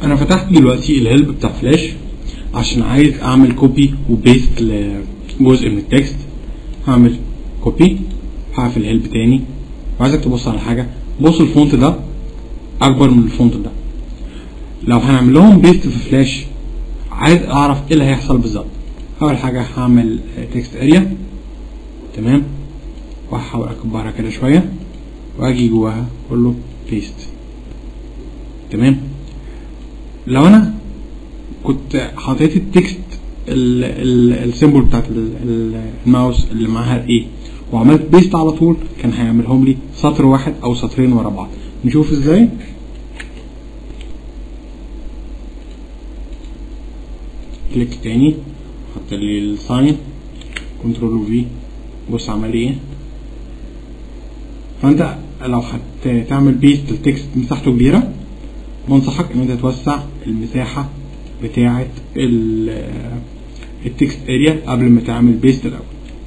انا فتحت دلوقتي الهيلب بتاع فلاش عشان عايز اعمل كوبي وبيست لجزء من التكست هعمل كوبي هقفل الهيلب تاني وعايزك تبص على حاجه بص الفونت ده اكبر من الفونت ده لو هنعمل لهم بيست في فلاش عايز اعرف ايه اللي هيحصل بالظبط اول حاجه هعمل تكست اريا تمام وهحاول اكبرها كده شويه واجي جواها اقول له بيست تمام لو انا كنت حطيت التكست السيمبل بتاعت ال- ال- الماوس اللي معاها ايه وعملت بيست على طول كان هيعملهم لي سطر واحد او سطرين ورا بعض نشوف ازاي كليك تاني حط لي الساين كنترول في بص عمل ايه فانت لو هتعمل بيست التكست مساحته كبيره بنصحك ان انت توسع المساحه بتاعه ال- التكست اريا قبل ما تعمل بيست الاول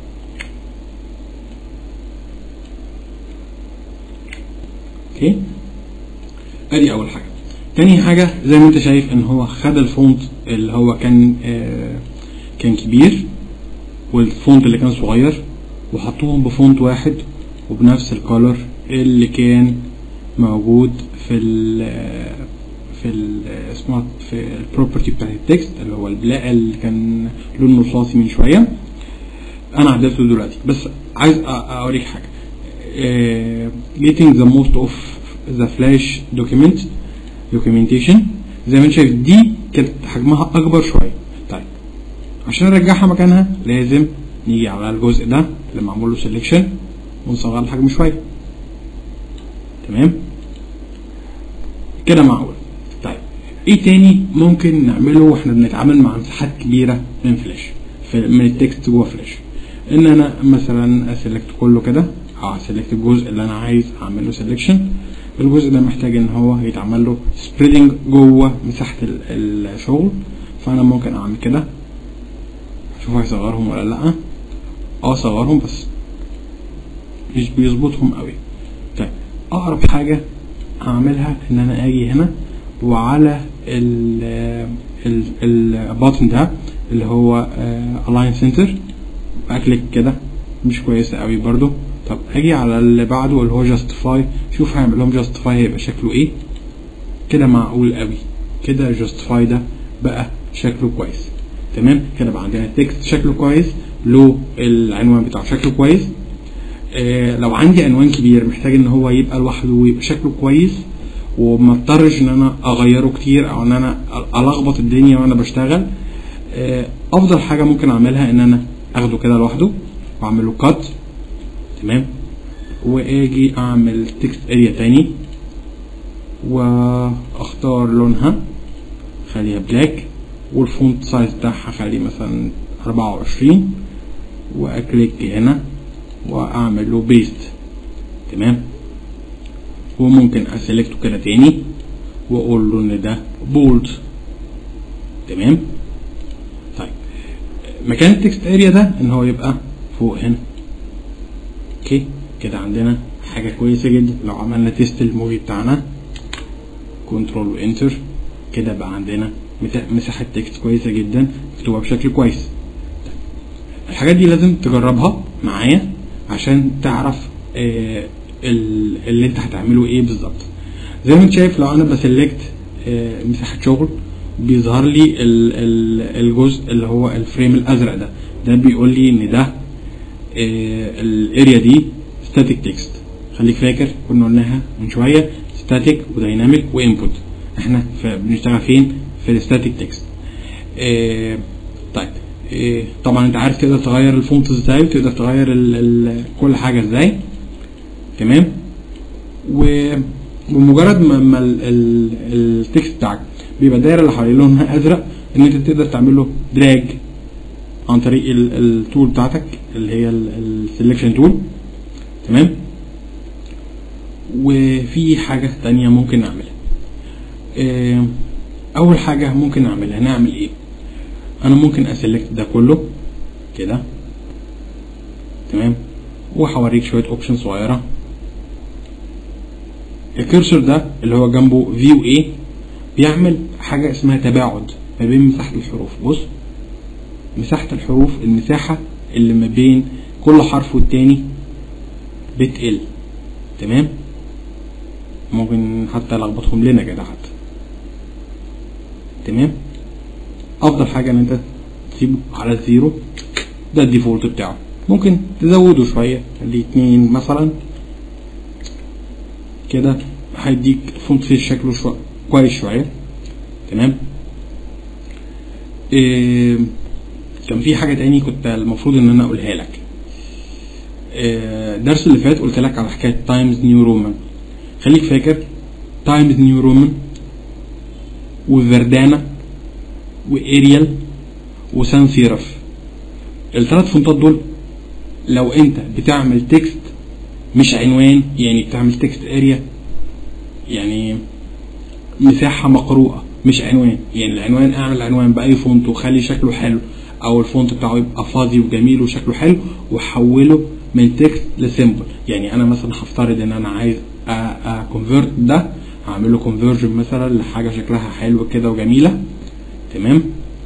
اوكي ادي اول حاجه تاني حاجه زي ما انت شايف ان هو خد الفونت اللي هو كان آه كان كبير والفونت اللي كان صغير وحطوهم بفونت واحد وبنفس الكولر اللي كان موجود في ال في ال اسمها في البروبرتي بتاعت التكست اللي هو البلاء اللي كان لونه رصاصي من شويه انا عدلته دلوقتي بس عايز أ- اوريك حاجه آه، getting the most of the flash document documentation زي ما انت شايف دي كانت حجمها اكبر شويه طيب عشان نرجعها مكانها لازم نيجي على الجزء ده اللي معمول له سيلكشن ونصغر الحجم شويه تمام كده معقول طيب ايه تاني ممكن نعمله واحنا بنتعامل مع مساحات كبيره من فلاش في من التكست جوه فلاش ان انا مثلا اسلكت كله كده او اسلكت الجزء اللي انا عايز اعمل له سيلكشن الجزء ده محتاج ان هو يتعمل له سبريدنج جوه مساحه ال- الشغل فانا ممكن اعمل كده شوف هيصغرهم ولا لا اه صغرهم بس مش بيظبطهم قوي طيب اقرب حاجه اعملها ان انا اجي هنا وعلى ال ال الباتن ده اللي هو الاين سنتر اكليك كده مش كويسه قوي برضو طب اجي على اللي بعده اللي هو جاستيفاي شوف هيعمل لهم جاستيفاي هيبقى شكله ايه كده معقول قوي كده جاستيفاي ده بقى شكله كويس تمام كده بقى عندنا التكست شكله كويس له العنوان بتاعه شكله كويس آه لو عندي عنوان كبير محتاج ان هو يبقى لوحده ويبقى شكله كويس وما اضطرش ان انا اغيره كتير او ان انا الخبط الدنيا وانا بشتغل آه افضل حاجه ممكن اعملها ان انا اخده كده لوحده واعمل له كات تمام واجي اعمل تكست اريا تاني واختار لونها خليها بلاك والفونت سايز بتاعها خليه مثلا 24 واكليك هنا واعمل له بيست تمام وممكن اسلكته كده تاني واقول له ان ده بولد تمام طيب مكان التكست اريا ده ان هو يبقى فوق هنا اوكي كده عندنا حاجه كويسه جدا لو عملنا تيست الموفي بتاعنا كنترول وانتر كده بقى عندنا مساحه تكست كويسه جدا مكتوبه بشكل كويس الحاجات دي لازم تجربها معايا عشان تعرف آه اللي انت هتعمله ايه بالظبط زي ما انت شايف لو انا بسلكت آه مساحه شغل بيظهر لي ال ال الجزء اللي هو الفريم الازرق ده ده بيقول لي ان ده آه الاريا دي ستاتيك تكست خليك فاكر كنا قلناها من شويه ستاتيك ودايناميك وانبوت احنا بنشتغل فين في الستاتيك تكست طيب إيه طبعا انت عارف تقدر تغير الفونت ازاي وتقدر تغير ال ال كل حاجه ازاي تمام وبمجرد ما, ما التكست بتاعك بيبقى الدايره اللي حواليه لونها ازرق ان انت تقدر تعمل له دراج عن طريق التول بتاعتك اللي هي السلكشن تول تمام وفي حاجه تانية ممكن نعملها إيه اول حاجه ممكن نعملها نعمل ايه انا ممكن اسلكت ده كله كده تمام وهوريك شويه اوبشن صغيره الكرسور ده اللي هو جنبه فيو ايه بيعمل حاجه اسمها تباعد ما بين مساحه الحروف بص مساحه الحروف المساحه اللي ما بين كل حرف والتاني بتقل تمام ممكن حتى لخبطهم لنا كده حتى تمام افضل حاجه ان انت تسيبه على الزيرو ده الديفولت بتاعه ممكن تزوده شويه خليه اتنين مثلا كده هيديك فونت فيس شكله شو... كويس شويه تمام إيه كان في حاجه تاني كنت المفروض ان انا اقولها لك إيه الدرس اللي فات قلت لك على حكايه تايمز نيو رومان خليك فاكر تايمز نيو رومان وفردانا واريال وسان سيرف الثلاث فونتات دول لو انت بتعمل تكست مش عنوان يعني بتعمل تكست اريا يعني مساحة مقروءة مش عنوان يعني العنوان اعمل عنوان بأي فونت وخلي شكله حلو او الفونت بتاعه يبقى فاضي وجميل وشكله حلو وحوله من تكست لسيمبل يعني انا مثلا هفترض ان انا عايز اكونفيرت ده هعمل له كونفرجن مثلا لحاجه شكلها حلو كده وجميله تمام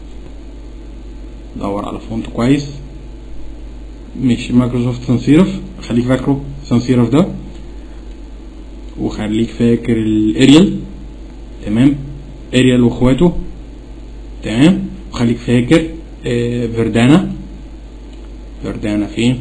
دور على فونت كويس مش مايكروسوفت سانسيرف خليك فاكره سانسيرف ده وخليك فاكر الاريال تمام اريال واخواته تمام وخليك فاكر آه فردانا فردانا فين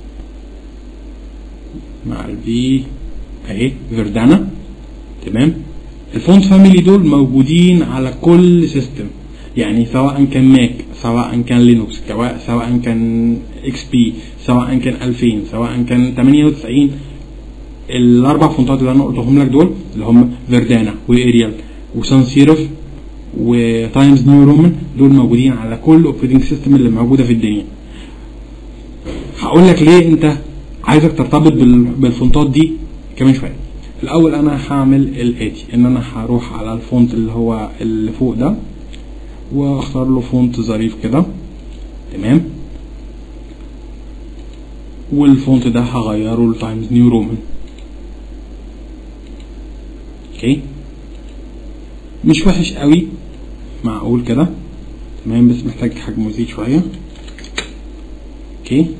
مع الفي اهي فردانا تمام الفونت فاميلي دول موجودين على كل سيستم يعني سواء كان ماك سواء كان لينوكس سواء كان اكس بي سواء كان 2000 سواء كان 98 الاربع فونتات اللي انا قلتهم لك دول اللي هم فردانا واريال وسان سيرف وتايمز نيو رومان دول موجودين على كل اوبريتنج سيستم اللي موجوده في الدنيا هقول لك ليه انت عايزك ترتبط بالفونتات دي كمان شويه الاول انا هعمل الاتي ان انا هروح على الفونت اللي هو اللي فوق ده واختار له فونت ظريف كده تمام والفونت ده هغيره لتايمز نيو رومان اوكي مش وحش قوي معقول كده تمام بس محتاج حجمه يزيد شويه اوكي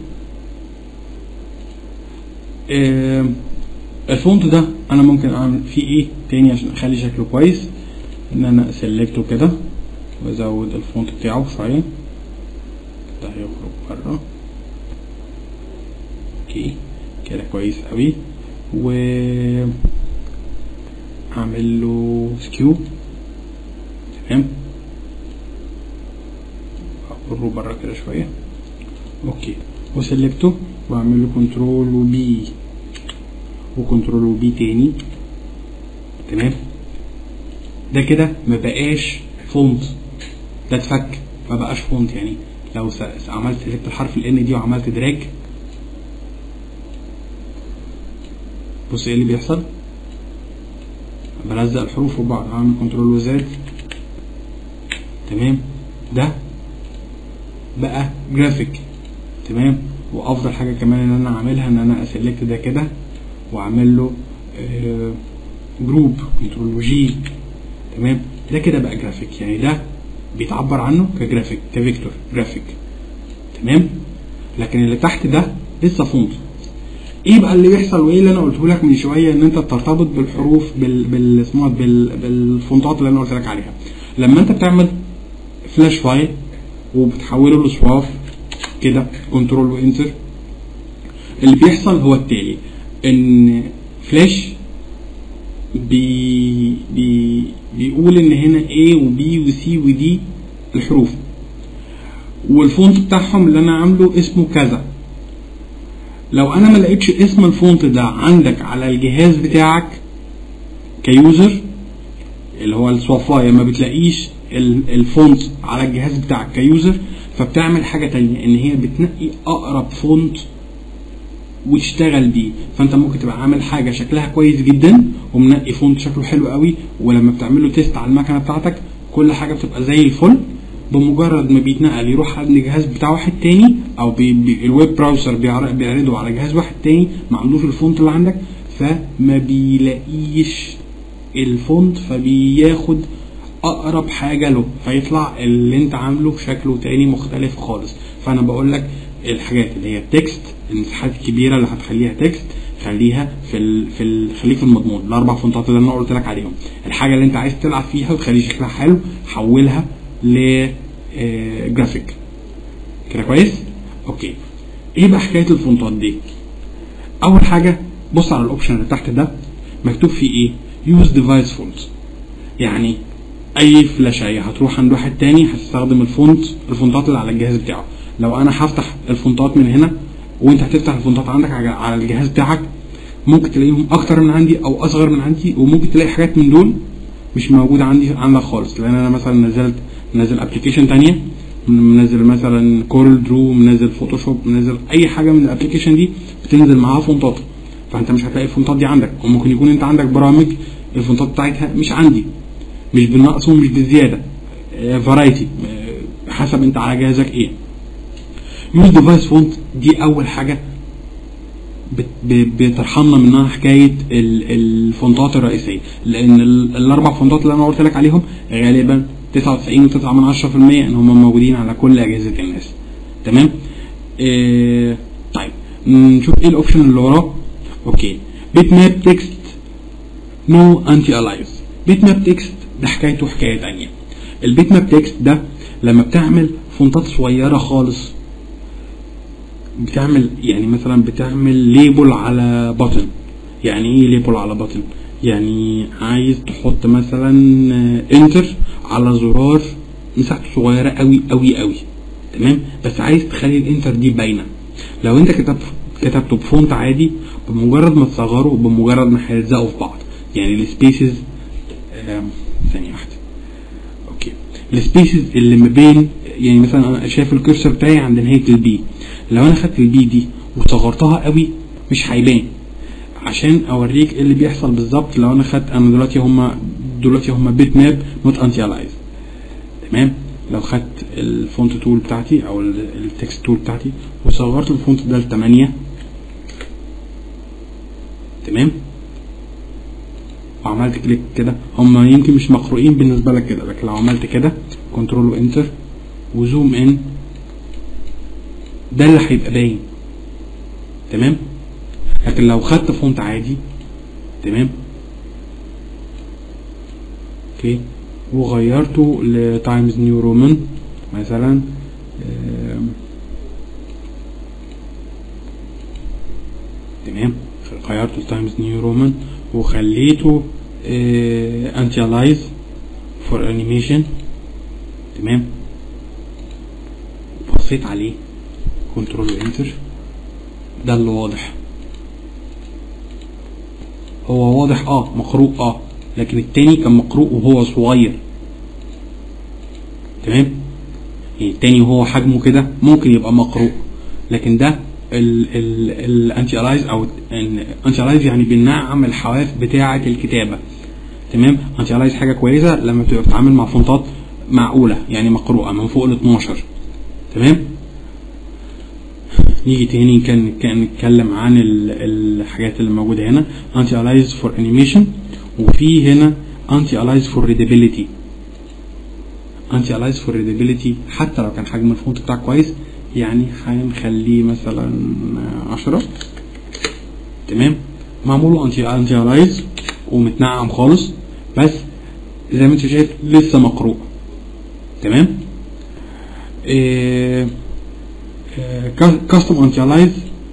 آه الفونت ده انا ممكن اعمل فيه ايه تاني عشان اخلي شكله كويس ان انا اسلكته كده وازود الفونت بتاعه شويه ده هيخرج بره اوكي كده كويس قوي و اعمل له سكيو تمام اقره بره كده شويه اوكي وسلكته واعمل له كنترول وبي وكنترول وبي تاني تمام ده كده ما بقاش فونت ده اتفك ما بقاش فونت يعني لو عملت سلكت الحرف الان دي وعملت دراج بص ايه اللي بيحصل بلزق الحروف في بعض هعمل كنترول وزاد تمام ده بقى جرافيك تمام وافضل حاجه كمان ان انا اعملها ان انا اسلكت ده كده واعمل له آه جروب كنترول وجي تمام ده كده بقى جرافيك يعني ده بيتعبر عنه كجرافيك كفيكتور جرافيك تمام لكن اللي تحت ده لسه فونت ايه بقى اللي بيحصل وايه اللي انا قلته لك من شويه ان انت بترتبط بالحروف بال بال اسمها بال بالفونتات اللي انا قلت لك عليها لما انت بتعمل فلاش فايل وبتحوله لصواف كده كنترول وانتر اللي بيحصل هو التالي ان فلاش بي بي بيقول ان هنا A و B و C و D الحروف والفونت بتاعهم اللي انا عامله اسمه كذا لو انا ما لقيتش اسم الفونت ده عندك على الجهاز بتاعك كيوزر اللي هو الصفايه ما بتلاقيش الفونت على الجهاز بتاعك كيوزر فبتعمل حاجه تانية ان هي بتنقي اقرب فونت وتشتغل بيه فانت ممكن تبقى عامل حاجه شكلها كويس جدا ومنقي فونت شكله حلو قوي ولما بتعمل له تيست على المكنه بتاعتك كل حاجه بتبقى زي الفل بمجرد ما بيتنقل يروح عند الجهاز بتاع واحد تاني او بي بي الويب براوسر بيعرضه على جهاز واحد تاني ما عندوش الفونت اللي عندك فما بيلاقيش الفونت فبياخد اقرب حاجه له فيطلع اللي انت عامله شكله تاني مختلف خالص فانا بقول لك الحاجات اللي هي التكست المساحات الكبيره اللي هتخليها تكست خليها في ال في ال خليك في المضمون الاربع فونتات اللي انا قلت لك عليهم الحاجه اللي انت عايز تلعب فيها وتخلي شكلها حلو حولها ل آه، جرافيك كده كويس اوكي ايه بقى حكايه الفونتات دي اول حاجه بص على الاوبشن اللي تحت ده مكتوب فيه ايه يوز ديفايس فونت يعني اي فلاشايه هتروح عند واحد تاني هتستخدم الفونت الفونتات اللي على الجهاز بتاعه لو انا هفتح الفونتات من هنا وانت هتفتح الفونتات عندك على على الجهاز بتاعك ممكن تلاقيهم اكتر من عندي او اصغر من عندي وممكن تلاقي حاجات من دول مش موجوده عندي عندك خالص لان انا مثلا نزلت منزل ابلكيشن تانية منزل مثلا كورل درو منزل فوتوشوب منزل اي حاجه من الابلكيشن دي بتنزل معاها فونتات فانت مش هتلاقي الفونتات دي عندك وممكن يكون انت عندك برامج الفونتات بتاعتها مش عندي مش بالنقص ومش بالزياده فرايتي حسب انت على جهازك ايه يوز ديفايس فونت دي اول حاجه بت- ب- بترحمنا منها حكايه ال- الفونتات الرئيسيه لان ال- الاربع فونتات اللي انا قلت لك عليهم غالبا 99.9 من 10% ان هم موجودين على كل اجهزه الناس تمام إيه طيب نشوف ايه الاوبشن اللي وراه اوكي بيت ماب تكست نو انتي الايز بيت ماب تكست ده حكايته حكايه تانية البيت ماب تكست ده لما بتعمل فونتات صغيره خالص بتعمل يعني مثلا بتعمل ليبل على بutton يعني ايه ليبل على بutton يعني عايز تحط مثلا انتر على زرار مساحته صغيره قوي قوي قوي تمام بس عايز تخلي الانتر دي باينه لو انت كتبت كتبته بفونت عادي بمجرد ما تصغره بمجرد ما هيلزقوا في بعض يعني السبيسز ثانيه واحده اوكي السبيسز اللي ما بين يعني مثلا انا شايف الكرسر بتاعي عند نهايه البي لو انا خدت البي دي وصغرتها قوي مش هيبان عشان اوريك ايه اللي بيحصل بالظبط لو انا خدت انا دلوقتي هما دلوقتي هما بيت ماب نوت انتي الايز تمام لو خدت الفونت تول بتاعتي او ال- التكست تول بتاعتي وصغرت الفونت ده ل 8 تمام وعملت كليك كده هم يمكن مش مقروئين بالنسبه لك كده لكن لو عملت كده كنترول وانتر وزوم ان ده اللي هيبقى باين تمام لكن لو خدت فونت عادي تمام اوكي وغيرته لتايمز نيو رومان مثلا آم، تمام غيرته لتايمز نيو رومان وخليته انتي الايز فور انيميشن تمام بصيت عليه كنترول وانتر ده اللي واضح هو واضح اه مقروء اه لكن التاني كان مقروء وهو صغير تمام يعني التاني وهو حجمه كده ممكن يبقى مقروء لكن ده الانتي الايز او الانتي الايز يعني بنعم الحواف بتاعه الكتابه تمام انتي الايز حاجه كويسه لما بتبقى بتتعامل مع فونتات معقوله يعني مقروءه من فوق ال 12 تمام نيجي تاني كان كان نتكلم عن ال- الحاجات اللي موجوده هنا انتي الايز فور انيميشن وفي هنا انتي الايز فور ريدابيليتي انتي الايز فور ريدابيليتي حتى لو كان حجم الفونت بتاعك كويس يعني هنخليه مثلا عشرة تمام معمول له انتي انتي الايز ومتنعم خالص بس زي ما انت شايف لسه مقروء تمام إيه كاستم انتي الايز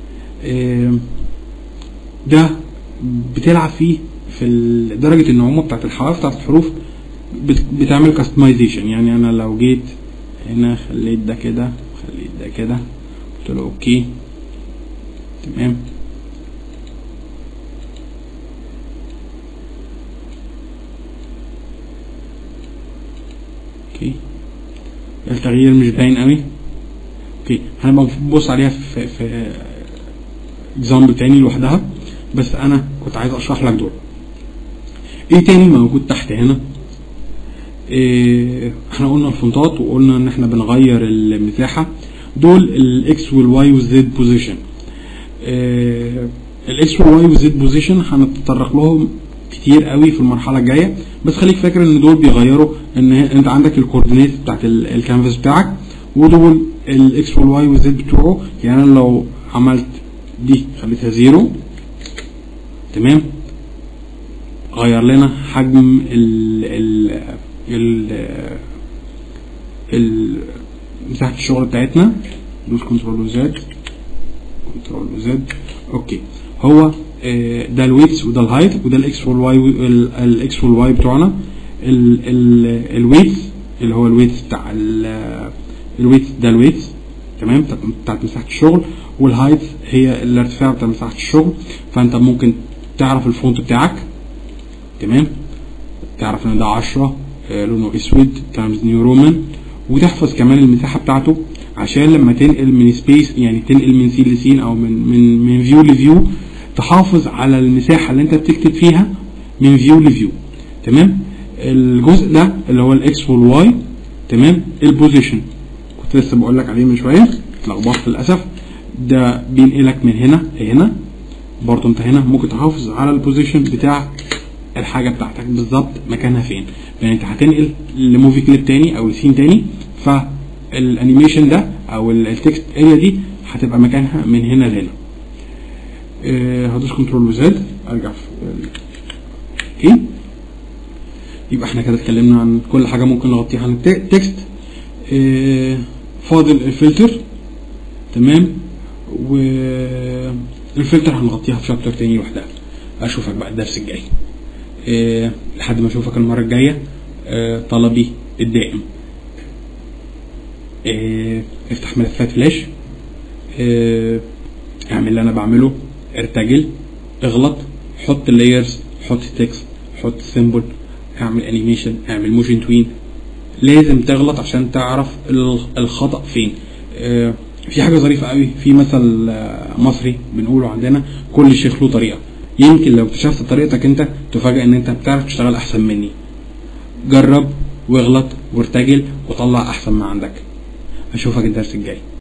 ده بتلعب فيه في ال- درجه النعومه بتاعت الحواف بتاعت الحروف بت- بتعمل كاستمايزيشن يعني انا لو جيت هنا خليت ده كده خليت ده كده قلت له اوكي تمام اوكي التغيير مش باين قوي اوكي هنبقى نبص عليها في في اكزامبل تاني لوحدها بس انا كنت عايز اشرح لك دول ايه تاني موجود تحت هنا إيه احنا قلنا الفونتات وقلنا ان احنا بنغير المساحه دول الاكس والواي والزد بوزيشن الاكس والواي والزد بوزيشن هنتطرق لهم كتير قوي في المرحله الجايه بس خليك فاكر ان دول بيغيروا ان هي- انت عندك الكوردينيت بتاعت ال- الكانفاس بتاعك ودول الاكس والواي والزد بتوعه يعني انا لو عملت دي خليتها زيرو تمام غير لنا حجم ال ال ال ال مساحة الشغل بتاعتنا دوس كنترول وزد كنترول وزد اوكي هو آه، ده الويتس وده الهايت وده الاكس والواي الاكس والواي بتوعنا الويتس اللي هو الويتس بتاع الويتس ده الويتس تمام بتاعت- بتاعت مساحة الشغل والهايت هي الارتفاع بتاع مساحة الشغل فانت ممكن تعرف الفونت بتاعك تمام تعرف ان ده 10 آه، لونه اسود تايمز نيو رومان وتحفظ كمان المساحه بتاعته عشان لما تنقل من سبيس يعني تنقل من سين لسين او من من من فيو لفيو تحافظ على المساحه اللي انت بتكتب فيها من فيو لفيو تمام الجزء ده اللي هو الاكس والواي تمام البوزيشن كنت لسه بقول لك عليه من شويه اتلخبطت للاسف ده بينقلك من هنا لهنا برضه انت هنا ممكن تحافظ على البوزيشن بتاع الحاجه بتاعتك بالظبط مكانها فين يعني انت هتنقل لموفي كليب تاني او لسين تاني فالانيميشن ده او ال- التكست اريا دي هتبقى مكانها من هنا لهنا آه، هدوس كنترول وزد ارجع في اوكي يبقى احنا كده اتكلمنا عن كل حاجه ممكن نغطيها عن التكست آه، فاضل الفلتر تمام والفلتر هنغطيها في شابتر تاني لوحدها اشوفك بقى الدرس الجاي آه، لحد ما اشوفك المره الجايه آه، طلبي الدائم آه، افتح ملفات فلاش آه، اعمل اللي انا بعمله ارتجل اغلط حط لايرز حط تكست حط سيمبل اعمل انيميشن اعمل موشن توين لازم تغلط عشان تعرف ال- الخطأ فين آه، في حاجة ظريفة قوي في مثل آه، مصري بنقوله عندنا كل شيخ له طريقة يمكن لو اكتشفت طريقتك انت تفاجئ ان انت بتعرف تشتغل احسن مني جرب واغلط وارتجل وطلع احسن ما عندك اشوفك الدرس الجاي